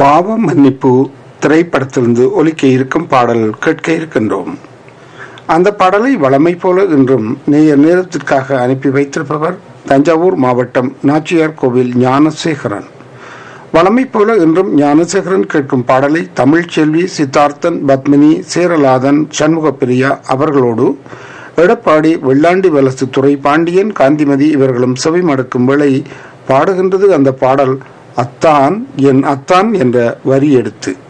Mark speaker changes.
Speaker 1: பாவ மன்னிப்பு திரைப்படத்திலிருந்து ஒலிக்க இருக்கும் பாடல் கேட்க இருக்கின்றோம் அந்த பாடலை வளமை போல இன்றும் நேய நேரத்திற்காக அனுப்பி வைத்திருப்பவர் தஞ்சாவூர் மாவட்டம் நாச்சியார் கோவில் ஞானசேகரன் வளமை போல இன்றும் ஞானசேகரன் கேட்கும் பாடலை தமிழ்ச்செல்வி சித்தார்த்தன் பத்மினி சேரலாதன் சண்முகப்பிரியா அவர்களோடு எடப்பாடி வெள்ளாண்டி வலசு துறை பாண்டியன் காந்திமதி இவர்களும் செவி மடுக்கும் வேளை பாடுகின்றது அந்த பாடல் அத்தான் என் அத்தான் என்ற வரி எடுத்து